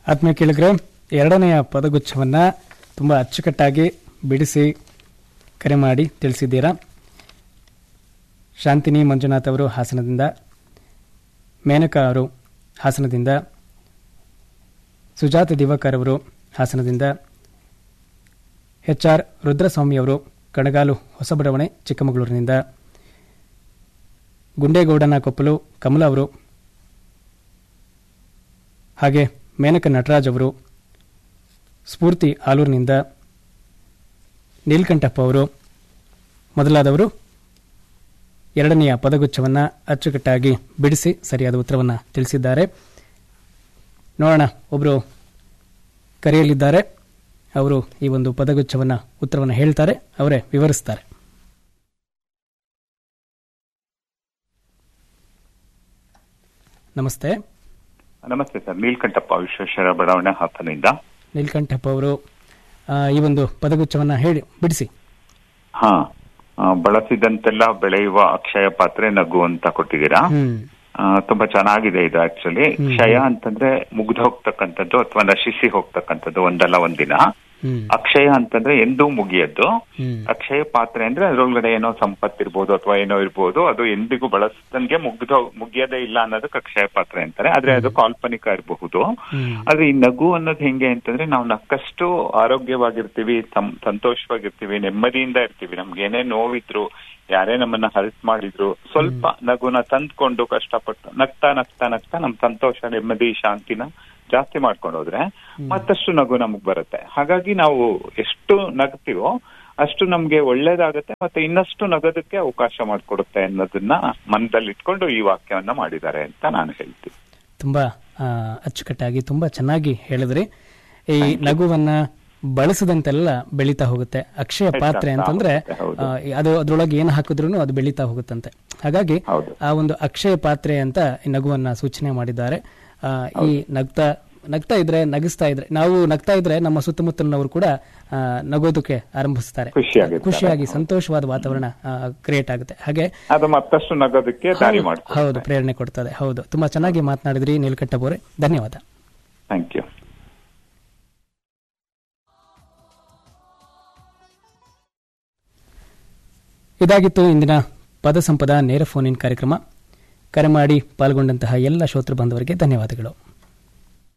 ಆತ್ಮೀಯ ಕೇಳಿದ್ರೆ ಎರಡನೆಯ ಪದಗುಚ್ಛವನ್ನ ತುಂಬಾ ಅಚ್ಚುಕಟ್ಟಾಗಿ ಬಿಡಿಸಿ ಕರೆ ಮಾಡಿ ತಿಳಿಸಿದ್ದೀರಾ ಶಾಂತಿನಿ ಮಂಜುನಾಥ್ ಅವರು ಹಾಸನದಿಂದ ಮೇನಕಾ ಅವರು ಹಾಸನದಿಂದ ಸುಜಾತ ದಿವಾಕರ್ ಅವರು ಹಾಸನದಿಂದ ಎಚ್ ಆರ್ ರುದ್ರಸ್ವಾಮಿ ಅವರು ಕಣಗಾಲು ಹೊಸಬಡಾವಣೆ ಚಿಕ್ಕಮಗಳೂರಿನಿಂದ ಗುಂಡೇಗೌಡನ ಕೊಪ್ಪಲು ಕಮಲ ಅವರು ಹಾಗೆ ಮೇನಕ ನಟರಾಜ್ ಅವರು ಸ್ಫೂರ್ತಿ ಆಲೂರಿನಿಂದ ನೀಲ್ಕಂಠಪ್ಪ ಅವರು ಮೊದಲಾದವರು ಎರಡನೆಯ ಪದಗುಚ್ಛವನ್ನು ಅಚ್ಚುಕಟ್ಟಾಗಿ ಬಿಡಿಸಿ ಸರಿಯಾದ ಉತ್ತರವನ್ನು ತಿಳಿಸಿದ್ದಾರೆ ನೋಡೋಣ ಒಬ್ಬರು ಕರೆಯಲಿದ್ದಾರೆ ಅವರು ಈ ಒಂದು ಪದಗುಚ್ಛವನ್ನು ಉತ್ತರವನ್ನು ಹೇಳ್ತಾರೆ ಅವರೇ ವಿವರಿಸ್ತಾರೆ ನಮಸ್ತೆ ನಮಸ್ತೆ ಸರ್ ನೀಲ್ಕಂಠಪ್ಪ ವಿಶ್ವೇಶ್ವರ ಬಡಾವಣೆ ಹಾಸನಿಂದ ನೀಲ್ಕಂಠಪ್ಪ ಅವರು ಆ, ಈ ಒಂದು ಪದಗುಚ್ಛವನ್ನು ಹೇಳಿ ಬಿಡಿಸಿ ಹಾ ಆ, ಬಳಸಿದಂತೆಲ್ಲ ಬೆಳೆಯುವ ಅಕ್ಷಯ ಪಾತ್ರೆ ನಗು ಅಂತ ಕೊಟ್ಟಿದ್ದೀರಾ ಹ್ಮ್ ಆ, ತುಂಬಾ ಚೆನ್ನಾಗಿದೆ ಇದು ಆಕ್ಚುಲಿ ಕ್ಷಯ ಅಂತಂದ್ರೆ ಮುಗ್ದು ಹೋಗ್ತಕ್ಕಂಥದ್ದು ಅಥವಾ ನಶಿಸಿ ಹೋಗ್ತಕ್ಕಂಥದ್ದು ಒಂದಲ್ಲ ಒಂದಿನ ಹ್ಮ್ ಅಕ್ಷಯ ಅಂತಂದ್ರೆ ಎಂದೂ ಮುಗಿಯದ್ದು ಹ್ಮ್ ಅಕ್ಷಯ ಪಾತ್ರೆ ಅಂದ್ರೆ ಅದ್ರೊಳಗಡೆ ಏನೋ ಸಂಪತ್ತಿರ್ಬೋದು ಅಥವಾ ಏನೋ ಇರ್ಬೋದು ಅದು ಎಂದಿಗೂ ಬಳಸದಂಗೆ ಮುಗ್ದು ಮುಗಿಯದೇ ಇಲ್ಲ ಅನ್ನೋದಕ್ಕೆ ಅಕ್ಷಯ ಪಾತ್ರೆ ಅಂತಾರೆ ಆದ್ರೆ ಅದು ಕಾಲ್ಪನಿಕ ಇರಬಹುದು ಹ್ಮ್ ಆದ್ರೆ ಈ ನಗು ಅನ್ನೋದು ಹೆಂಗೆ ಅಂತಂದ್ರೆ ನಾವು ನಕ್ಕಷ್ಟು ಆರೋಗ್ಯವಾಗಿರ್ತೀವಿ ಸಂ- ಸಂತೋಷವಾಗಿರ್ತೀವಿ ನೆಮ್ಮದಿಯಿಂದ ಇರ್ತೀವಿ ನಮ್ಗೆ ಏನೇ ನೋವಿದ್ರು ಯಾರೇ ನಮ್ಮನ್ನ ಹರ್ಟ್ ಮಾಡಿದ್ರು ಸ್ವಲ್ಪ ನಗುನ ತಂದ್ಕೊಂಡು ಕಷ್ಟಪಟ್ಟು ನಗ್ತಾ ನಗ್ತಾ ನಗ್ತಾ ನಮ್ ಸಂತೋಷ ನೆಮ್ಮದಿ ಶಾಂತಿನ ಜಾಸ್ತಿ ಮಾಡ್ಕೊಂಡು ಹೋದ್ರೆ ಮತ್ತಷ್ಟು ನಗು ನಮಗ್ ಬರುತ್ತೆ ಹಾಗಾಗಿ ನಾವು ಎಷ್ಟು ನಗ್ತೀವೋ ಅಷ್ಟು ನಮ್ಗೆ ಒಳ್ಳೇದಾಗುತ್ತೆ ಮತ್ತೆ ಇನ್ನಷ್ಟು ನಗೋದಕ್ಕೆ ಅವಕಾಶ ಮಾಡಿಕೊಡುತ್ತೆ ಅನ್ನೋದನ್ನ ಮನದಲ್ಲಿ ಇಟ್ಕೊಂಡು ಈ ವಾಕ್ಯವನ್ನ ಮಾಡಿದ್ದಾರೆ ಅಂತ ನಾನು ಹೇಳ್ತೀನಿ ತುಂಬಾ ಆ, ಅಚ್ಚುಕಟ್ಟಾಗಿ ತುಂಬಾ ಚೆನ್ನಾಗಿ ಹೇಳಿದ್ರಿ ಈ ನಗುವನ್ನ ಬಳಸದಂತೆಲ್ಲ ಬೆಳೀತಾ ಹೋಗುತ್ತೆ ಅಕ್ಷಯ ಪಾತ್ರೆ ಹೆಚ್ಚಾಗ್ತಾ ಅಂತಂದ್ರೆ ಹೋಗುತ್ತೆ, ಹೌದು. ಆ, ಅದು ಅದ್ರೊಳಗೆ ಏನು ಹಾಕಿದ್ರು ಅದು ಬೆಳೀತಾ ಹೋಗುತ್ತಂತೆ ಹಾಗಾಗಿ ಹೌದು. ಆ ಒಂದು ಅಕ್ಷಯ ಪಾತ್ರೆ ಅಂತ ಈ ನಗುವನ್ನ ಸೂಚನೆ ಮಾಡಿದ್ದಾರೆ ಆ, ಈ ನಗ್ತಾ ನಗ್ತಾ ಇದ್ರೆ ನಗಿಸ್ತಾ ಇದ್ರೆ ನಾವು ನಗ್ತಾ ಇದ್ರೆ ನಮ್ಮ ಸುತ್ತಮುತ್ತಲಿನವರು ಕೂಡ ಆ, ನಗೋದಕ್ಕೆ ಆರಂಭಿಸ್ತಾರೆ ಖುಷಿಯಾಗಿರ್ತಾರೆ. ಖುಷಿಯಾಗಿ ಸಂತೋಷವಾದ ವಾತಾವರಣ ಕ್ರಿಯೇಟ್ ಆಗುತ್ತೆ ಹಾಗೆ ಅದು ಮತ್ತಷ್ಟು ನಗೋದಕ್ಕೆ ದಾರಿ ಹೌದು, ಮಾಡ್ಕೊಡುತ್ತೆ ಹೌದು ಪ್ರೇರಣೆ ಕೊಡ್ತದೆ ಹೌದು ತುಂಬಾ ಚೆನ್ನಾಗಿ ಮಾತನಾಡಿದ್ರಿ ನೀಲಕಂಠಬೋರೆ ಧನ್ಯವಾದ ಥ್ಯಾಂಕ್ ಯು ಇದಾಗಿತ್ತು ಇಂದಿನ ಪದ ಸಂಪದ ನೇರ ಫೋನ್ ಇನ್ ಕಾರ್ಯಕ್ರಮ ಕರೆ ಮಾಡಿ ಪಾಲ್ಗೊಂಡಂತಹ ಎಲ್ಲ ಶ್ರೋತೃ ಬಾಂಧವರಿಗೆ ಧನ್ಯವಾದಗಳು